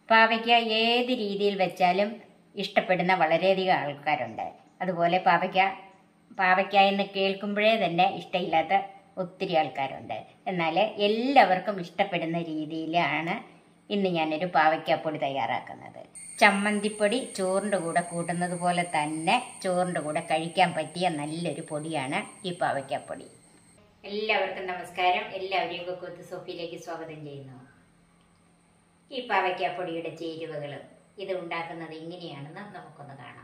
പാവയ്ക്ക ഏത് രീതിയിൽ വെച്ചാലും ഇഷ്ടപ്പെടുന്ന വളരെയധികം ആൾക്കാരുണ്ട് അതുപോലെ പാവയ്ക്ക പാവയ്ക്ക എന്ന് കേൾക്കുമ്പോഴേ തന്നെ ഇഷ്ടമില്ലാത്ത ഒത്തിരി ആൾക്കാരുണ്ട് എന്നാൽ എല്ലാവർക്കും ഇഷ്ടപ്പെടുന്ന രീതിയിലാണ് ഇന്ന് ഞാനൊരു പാവയ്ക്കാപ്പൊടി തയ്യാറാക്കുന്നത് ചമ്മന്തിപ്പൊടി ചോറിൻ്റെ കൂടെ കൂട്ടുന്നത് പോലെ തന്നെ ചോറിൻ്റെ കൂടെ കഴിക്കാൻ പറ്റിയ നല്ലൊരു പൊടിയാണ് ഈ പാവയ്ക്കാപ്പൊടി എല്ലാവർക്കും നമസ്കാരം എല്ലാവരെയും കൊക്കുത്ത് സോഫിയിലേക്ക് സ്വാഗതം ചെയ്യുന്നു ഈ പാവയ്ക്കാപ്പൊടിയുടെ ചേരുവകളും ഇത് ഉണ്ടാക്കുന്നത് എങ്ങനെയാണെന്ന് നമുക്കൊന്ന് കാണാം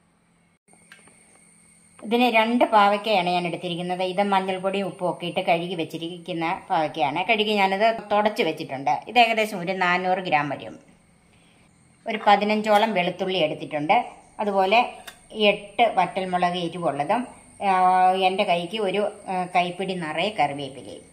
ഇതിന് രണ്ട് പാവയ്ക്കയാണ് ഞാൻ എടുത്തിരിക്കുന്നത് ഇത് മഞ്ഞൾപ്പൊടിയും ഉപ്പും ഒക്കെ ഇട്ട് കഴുകി വെച്ചിരിക്കുന്ന പാവയ്ക്കയാണ് കഴുകി ഞാനത് തുടച്ച് വെച്ചിട്ടുണ്ട് ഇത് ഏകദേശം ഒരു നാനൂറ് ഗ്രാം വരും ഒരു പതിനഞ്ചോളം വെളുത്തുള്ളി എടുത്തിട്ടുണ്ട് അതുപോലെ എട്ട് വറ്റൽമുളക് എരിവുള്ളതും ആ, എൻ്റെ കൈക്ക് ഒരു ആ, കൈപ്പിടി നിറയെ കറിവേപ്പിലയും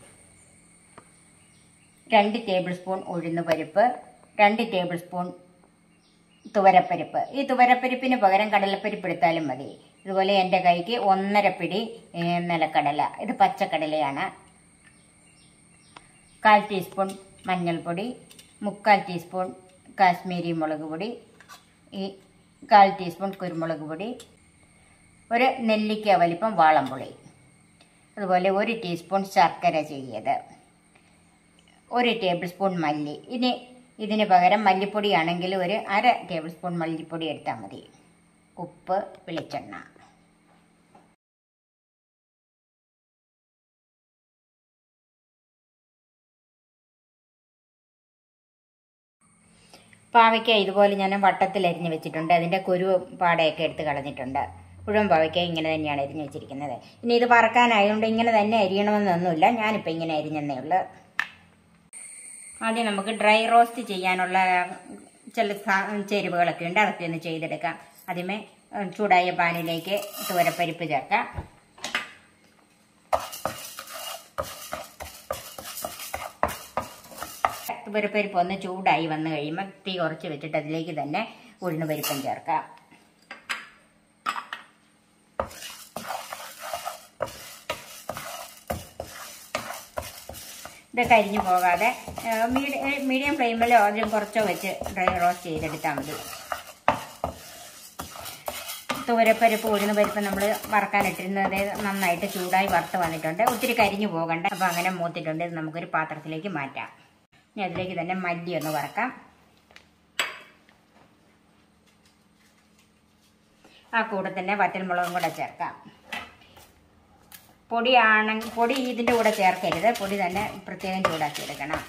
രണ്ട് ടേബിൾ സ്പൂൺ ഉഴുന്ന് പരിപ്പ് രണ്ട് ടേബിൾ സ്പൂൺ തുവരപ്പരിപ്പ് ഈ തുവരപ്പരിപ്പിന് പകരം കടലപ്പരിപ്പ് എടുത്താലും മതി ഇതുപോലെ എൻ്റെ കൈക്ക് ഒന്നര പിടി ഏ, നിലക്കടല ഇത് പച്ചക്കടലയാണ് കാൽ ടീസ്പൂൺ മഞ്ഞൾപ്പൊടി മുക്കാൽ ടീസ്പൂൺ കാശ്മീരി മുളക് പൊടി ഈ കാൽ ടീസ്പൂൺ കുരുമുളക് പൊടി ഒരു നെല്ലിക്ക വലിപ്പം വാളംപുളി അതുപോലെ ഒരു ടീസ്പൂൺ ശർക്കര ചെയ്യത് ഒരു ടേബിൾ സ്പൂൺ മല്ലി ഇനി ഇതിന് പകരം മല്ലിപ്പൊടിയാണെങ്കിൽ ഒരു അര ടേബിൾ സ്പൂൺ മല്ലിപ്പൊടി എടുത്താൽ മതി ഉപ്പ് വെളിച്ചെണ്ണ പാവയ്ക്ക ഇതുപോലെ ഞാൻ വട്ടത്തിൽ അരിഞ്ഞ് വെച്ചിട്ടുണ്ട് അതിൻ്റെ കുരു പാടയൊക്കെ എടുത്ത് കളഞ്ഞിട്ടുണ്ട് മുഴുവൻ പാവയ്ക്ക ഇങ്ങനെ തന്നെയാണ് അരിഞ്ഞ് വെച്ചിരിക്കുന്നത് ഇനി ഇത് വറക്കാനായതുകൊണ്ട് ഇങ്ങനെ തന്നെ അരിയണമെന്നൊന്നുമില്ല ഞാനിപ്പോൾ ഇങ്ങനെ അരിഞ്ഞെന്നേ ഉള്ളൂ ആദ്യം നമുക്ക് ഡ്രൈ റോസ്റ്റ് ചെയ്യാനുള്ള ചില സാ- ചേരുവകളൊക്കെ ഉണ്ട് അതൊക്കെ ഒന്ന് ചെയ്തെടുക്കാം ആദ്യമേ ഉം, ചൂടായ പാനിലേക്ക് തുവരപ്പരിപ്പ് ചേർക്കാം തുവരപ്പരിപ്പ് ഒന്ന് ചൂടായി വന്നു കഴിയുമ്പോൾ തീ കുറച്ച് വെച്ചിട്ട് അതിലേക്ക് തന്നെ ഉഴുന്ന് പരിപ്പും ചേർക്കാം ഇത് കരിഞ്ഞു പോകാതെ മീഡിയം ഫ്ലെയിമിലോ ആദ്യം കുറച്ചോ വെച്ച് ഡ്രൈ റോസ്റ്റ് ചെയ്തെടുത്താൽ മതി തുവരപ്പരിപ്പ് ഉഴുന്ന് പരിപ്പ് നമ്മൾ വറക്കാനിട്ടിരുന്നത് നന്നായിട്ട് ചൂടായി വറുത്ത് വന്നിട്ടുണ്ട് ഒത്തിരി കരിഞ്ഞു പോകണ്ട അപ്പോൾ അങ്ങനെ മൂത്തിട്ടുണ്ട് ഇത് നമുക്കൊരു പാത്രത്തിലേക്ക് മാറ്റാം ഇനി അതിലേക്ക് തന്നെ മല്ലി ഒന്ന് വറക്കാം ആ കൂടെ തന്നെ വറ്റൽമുളകും കൂടെ ചേർക്കാം പൊടിയാണെങ്കിൽ പൊടി ഇതിൻ്റെ കൂടെ ചേർക്കരുത് പൊടി തന്നെ പ്രത്യേകം ചൂടാക്കി എടുക്കണം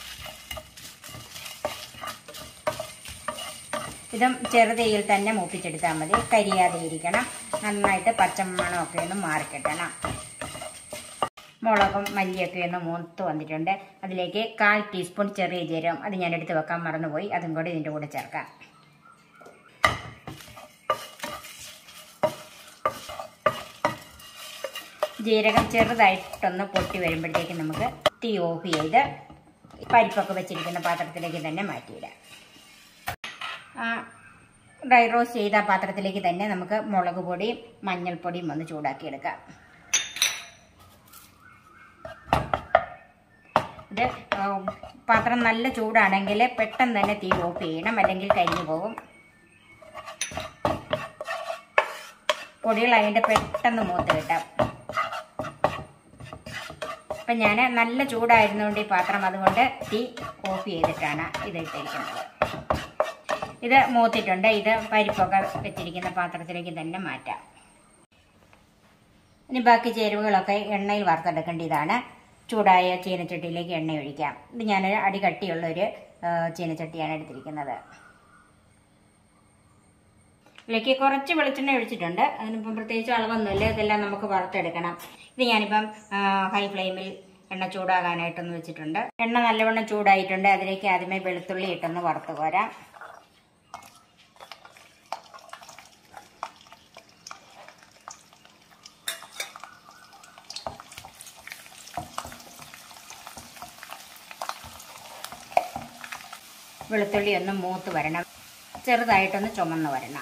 ഇതും ചെറുതീയിൽ തന്നെ മൂപ്പിച്ചെടുത്താൽ മതി കരിയാതെ ഇരിക്കണം നന്നായിട്ട് പച്ചമണമൊക്കെ ഒന്ന് മാറിക്കിട്ടണം മുളകും മല്ലിയൊക്കെ ഒന്ന് മൂത്ത് വന്നിട്ടുണ്ട് അതിലേക്ക് കാൽ ടീസ്പൂൺ ചെറിയ ജീരകം അത് ഞാൻ എടുത്ത് വെക്കാൻ മറന്നുപോയി അതും കൂടി ഇതിൻ്റെ കൂടെ ചേർക്കാം ജീരകം ചെറുതായിട്ടൊന്ന് പൊട്ടി വരുമ്പോഴത്തേക്ക് നമുക്ക് തീ ഓഫ് ചെയ്ത് പരിപ്പൊക്കെ വെച്ചിരിക്കുന്ന പാത്രത്തിലേക്ക് തന്നെ മാറ്റിയിടാം ആ ഡ്രൈ റോസ്റ്റ് ചെയ്ത പാത്രത്തിലേക്ക് തന്നെ നമുക്ക് മുളക് പൊടിയും മഞ്ഞൾപ്പൊടിയും ഒന്ന് ചൂടാക്കിയെടുക്കാം ഇത് ആ, പാത്രം നല്ല ചൂടാണെങ്കിൽ പെട്ടെന്ന് തന്നെ തീ ഓഫ് ചെയ്യണം അല്ലെങ്കിൽ കരിഞ്ഞു പോകും പൊടികൾ അതിൻ്റെ പെട്ടെന്ന് മൂത്ത് കിട്ടാം അപ്പം ഞാൻ നല്ല ചൂടായിരുന്നുകൊണ്ട് ഈ പാത്രം അതുകൊണ്ട് തീ ഓഫ് ചെയ്തിട്ടാണ് ഇത് ഇട്ടിരിക്കുന്നത് ഇത് മൂത്തിട്ടുണ്ട് ഇത് പരിപ്പൊക്കെ വെച്ചിരിക്കുന്ന പാത്രത്തിലേക്ക് തന്നെ മാറ്റാം ഇനി ബാക്കി ചേരുവകളൊക്കെ എണ്ണയിൽ വറുത്തെടുക്കേണ്ടതാണ് ചൂടായ ചീനച്ചട്ടിയിലേക്ക് എണ്ണ ഒഴിക്കാം ഇത് ഞാൻ അടി കട്ടിയുള്ള ഒരു ആ, ചീനച്ചട്ടിയാണ് എടുത്തിരിക്കുന്നത് ഇതിലേക്ക് കുറച്ച് വെളിച്ചെണ്ണ ഒഴിച്ചിട്ടുണ്ട് അതിനിപ്പം പ്രത്യേകിച്ച് അളവൊന്നുമില്ല ഇതെല്ലാം നമുക്ക് വറുത്തെടുക്കണം ഇത് ഞാനിപ്പം ആ, ഹൈ ഫ്ലെയിമിൽ എണ്ണ ചൂടാകാനായിട്ടൊന്ന് വെച്ചിട്ടുണ്ട് എണ്ണ നല്ലവണ്ണം ചൂടായിട്ടുണ്ട് അതിലേക്ക് ആദ്യമേ വെളുത്തുള്ളി ഇട്ടൊന്ന് വറുത്ത് കോരാം വെളുത്തുള്ളി ഒന്ന് മൂത്ത് വരണം ചെറുതായിട്ടൊന്ന് ചുമന്ന് വരണം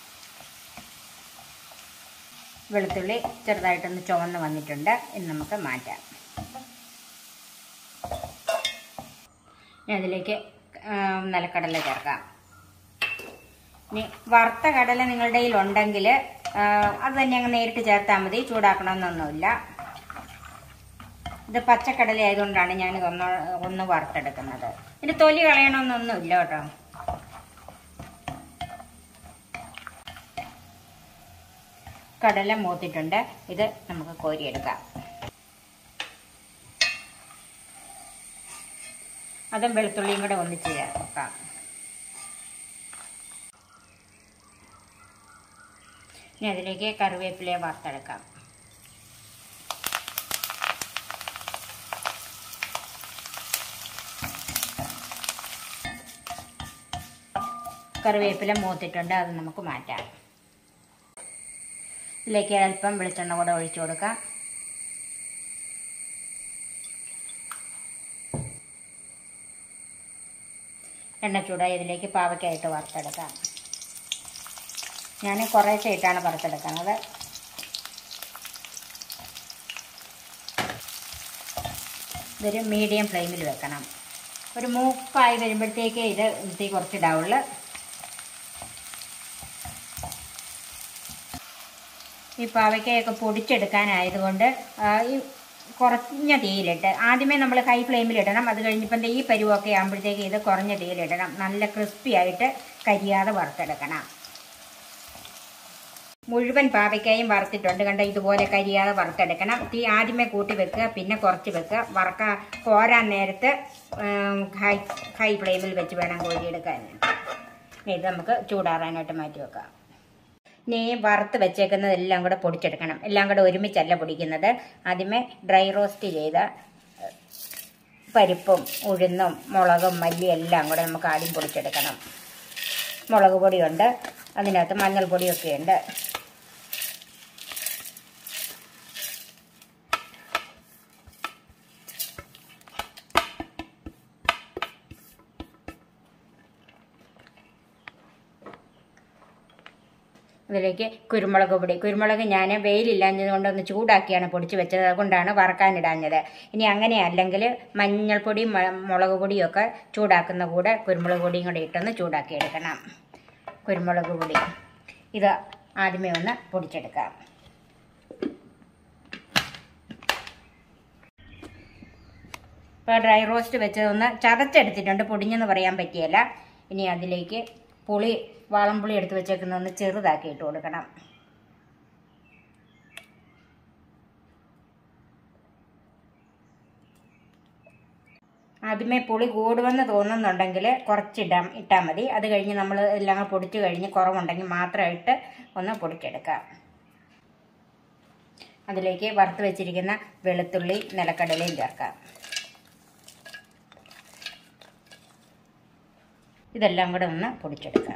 വെളുത്തുള്ളി ചെറുതായിട്ടൊന്ന് ചുവന്ന് വന്നിട്ടുണ്ട് ഇനി നമുക്ക് മാറ്റാം ഇനി അതിലേക്ക് ആ, നിലക്കടല ചേർക്കാം ഇനി വറുത്ത കടല നിങ്ങളുടെ കയ്യിൽ ഉണ്ടെങ്കിൽ അത് തന്നെ അങ്ങ് നേരിട്ട് ചേർത്താൽ മതി ചൂടാക്കണമെന്നൊന്നുമില്ല ഇത് പച്ചക്കടല ആയതുകൊണ്ടാണ് ഞാൻ ഒന്ന് ഒന്ന് വറുത്തെടുക്കുന്നത് ഇതിന് തൊലി കളയണമെന്നൊന്നുമില്ല കേട്ടോ കടല മൂത്തിട്ടുണ്ട് ഇത് നമുക്ക് കോരിയെടുക്കാം അതും വെളുത്തുള്ളിയും കൂടെ ഒന്നിച്ച് ചേർക്കാം ഇനി അതിലേക്ക് കറിവേപ്പിലയെ വറുത്തെടുക്കാം കറിവേപ്പില മൂത്തിട്ടുണ്ട് അത് നമുക്ക് മാറ്റാം ഇതിലേക്ക് അല്പം വെളിച്ചെണ്ണ കൂടെ ഒഴിച്ചു കൊടുക്കാം എണ്ണ ചൂടായി ഇതിലേക്ക് പാവയ്ക്കായിട്ട് വറുത്തെടുക്കാം ഞാൻ കുറേശ്ശെ ഇട്ടാണ് വറുത്തെടുക്കുന്നത് ഇതൊരു മീഡിയം ഫ്ലെയിമിൽ വെക്കണം ഒരു മൂപ്പായി വരുമ്പോഴത്തേക്ക് ഇത് തീ കുറച്ചിടാവുള്ളൂ ഈ പാവയ്ക്കയൊക്കെ പൊടിച്ചെടുക്കാനായതുകൊണ്ട് ആ, ഈ കുറഞ്ഞ തീയിലിട്ട് ആദ്യമേ നമ്മൾ ഹൈ ഫ്ലെയിമിൽ ഇടണം അത് കഴിഞ്ഞിപ്പം ഈ പരുവൊക്കെ ആകുമ്പോഴത്തേക്ക് ഇത് കുറഞ്ഞ തീയിലിടണം നല്ല ക്രിസ്പി ആയിട്ട് കരിയാതെ വറുത്തെടുക്കണം മുഴുവൻ പാവയ്ക്കായും വറുത്തിട്ടുണ്ട് കണ്ട ഇതുപോലെ കരിയാതെ വറുത്തെടുക്കണം തീ ആദ്യമേ കൂട്ടി വെക്കുക പിന്നെ കുറച്ച് വെക്കുക വറക്ക കോരാൻ നേരത്ത് ഉം, ഹൈ ഹൈ ഫ്ലെയിമിൽ വെച്ച് വേണം കോരിയെടുക്കാൻ ഇനി ഇത് നമുക്ക് ചൂടാറാനായിട്ട് മാറ്റി വെക്കാം ഇനി ഈ വറുത്ത് വെച്ചേക്കുന്നതെല്ലാം കൂടെ പൊടിച്ചെടുക്കണം എല്ലാം കൂടെ ഒരുമിച്ചല്ല പൊടിക്കുന്നത് ആദ്യമേ ഡ്രൈ റോസ്റ്റ് ചെയ്ത ഏഹ്, പരിപ്പും ഉഴുന്നും മുളകും മല്ലി എല്ലാം കൂടെ നമുക്ക് ആദ്യം പൊടിച്ചെടുക്കണം മുളക് പൊടിയുണ്ട് അതിനകത്ത് മഞ്ഞൾപ്പൊടിയൊക്കെ ഉണ്ട് ഇതിലേക്ക് കുരുമുളക് പൊടി കുരുമുളക് ഞാൻ വെയിലില്ലാഞ്ഞത് കൊണ്ടൊന്ന് ചൂടാക്കിയാണ് പൊടിച്ച് വെച്ചത് അതുകൊണ്ടാണ് വറക്കാനിടാഞ്ഞത് ഇനി അങ്ങനെ അല്ലെങ്കിൽ മഞ്ഞൾപ്പൊടിയും മ- മുളക് പൊടിയും ഒക്കെ ചൂടാക്കുന്ന കൂടെ കുരുമുളക് പൊടിയും കൂടെ ഇട്ടൊന്ന് ചൂടാക്കി എടുക്കണം കുരുമുളക് പൊടി ഇത് ആദ്യമേ ഒന്ന് പൊടിച്ചെടുക്കാം ഇപ്പോൾ ഡ്രൈ റോസ്റ്റ് വെച്ചതൊന്ന് ചതച്ചെടുത്തിട്ടുണ്ട് പൊടിഞ്ഞെന്ന് പറയാൻ പറ്റിയല്ല ഇനി അതിലേക്ക് പുളി വാളംപുളി എടുത്ത് വെച്ചേക്കുന്ന ഒന്ന് ചെറുതാക്കി ഇട്ട് കൊടുക്കണം ആദ്യമേ പുളി കൂടുമെന്ന് തോന്നുന്നുണ്ടെങ്കിൽ കുറച്ചിടാം ഇട്ടാൽ മതി അത് കഴിഞ്ഞ് നമ്മൾ എല്ലാം കൂടെ പൊടിച്ച് കഴിഞ്ഞ് കുറവുണ്ടെങ്കിൽ മാത്രമായിട്ട് ഒന്ന് പൊടിച്ചെടുക്കാം അതിലേക്ക് വറുത്ത് വെച്ചിരിക്കുന്ന വെളുത്തുള്ളി നിലക്കടലയും ചേർക്കാം ഇതെല്ലാം കൂടെ ഒന്ന് പൊടിച്ചെടുക്കാം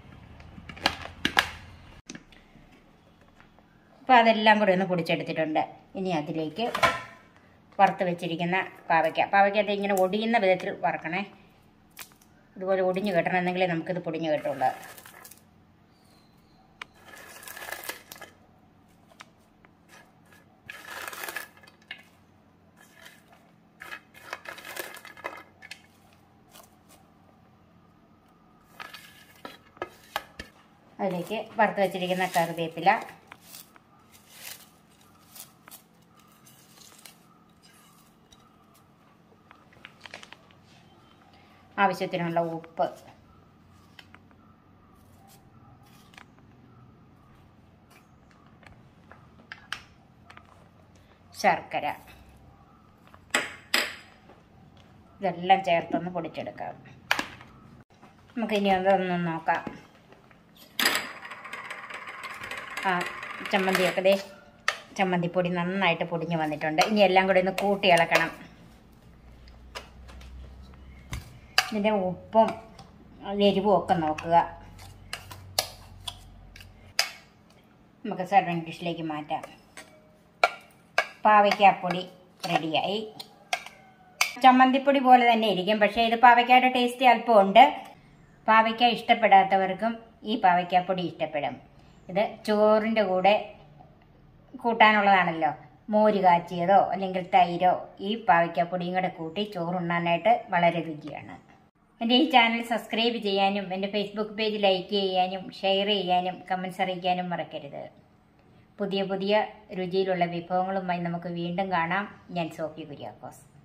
അപ്പോൾ അതെല്ലാം കൂടെ ഒന്ന് പൊടിച്ചെടുത്തിട്ടുണ്ട് ഇനി അതിലേക്ക് വറുത്ത് വെച്ചിരിക്കുന്ന പാവയ്ക്ക പാവയ്ക്കകത്ത് ഇങ്ങനെ ഒടിയുന്ന വിധത്തിൽ വറക്കണേ ഇതുപോലെ ഒടിഞ്ഞു കിട്ടണം എന്നെങ്കിലേ നമുക്കിത് പൊടിഞ്ഞു കിട്ടുള്ളൂ അതിലേക്ക് വറുത്ത് വെച്ചിരിക്കുന്ന കറിവേപ്പില ആവശ്യത്തിനുള്ള ഉപ്പ് ശർക്കര ഇതെല്ലാം ചേർത്തൊന്ന് പൊടിച്ചെടുക്കാം നമുക്കിനി അതൊന്ന് നോക്കാം ആ ചമ്മന്തിയൊക്കെ ദേ ചമ്മന്തിപ്പൊടി നന്നായിട്ട് പൊടിഞ്ഞ് വന്നിട്ടുണ്ട് ഇനി എല്ലാം കൂടി ഒന്ന് കൂട്ടി ഇളക്കണം ഇതിൻ്റെ ഉപ്പും എരിവും ഒക്കെ നോക്കുക നമുക്ക് സർവിങ് ഡിഷിലേക്ക് മാറ്റാം പാവയ്ക്കാപ്പൊടി റെഡിയായി ചമ്മന്തിപ്പൊടി പോലെ തന്നെ ഇരിക്കും പക്ഷേ ഇത് പാവയ്ക്കയുടെ ടേസ്റ്റ് അല്പം ഉണ്ട് പാവയ്ക്ക ഇഷ്ടപ്പെടാത്തവർക്കും ഈ പാവയ്ക്കാപ്പൊടി ഇഷ്ടപ്പെടും ഇത് ചോറിൻ്റെ കൂടെ കൂട്ടാനുള്ളതാണല്ലോ മോര് കാച്ചിയതോ അല്ലെങ്കിൽ തൈരോ ഈ പാവയ്ക്കാപ്പൊടിയും കൂടെ കൂട്ടി ചോറുണ്ണാനായിട്ട് വളരെ രുചിയാണ് എൻ്റെ ഈ ചാനൽ സബ്സ്ക്രൈബ് ചെയ്യാനും എൻ്റെ ഫേസ്ബുക്ക് പേജ് ലൈക്ക് ചെയ്യാനും ഷെയർ ചെയ്യാനും കമൻസ് അറിയിക്കാനും മറക്കരുത് പുതിയ പുതിയ രുചിയിലുള്ള വിഭവങ്ങളുമായി നമുക്ക് വീണ്ടും കാണാം ഞാൻ സോഫി കുര്യാക്കോസ്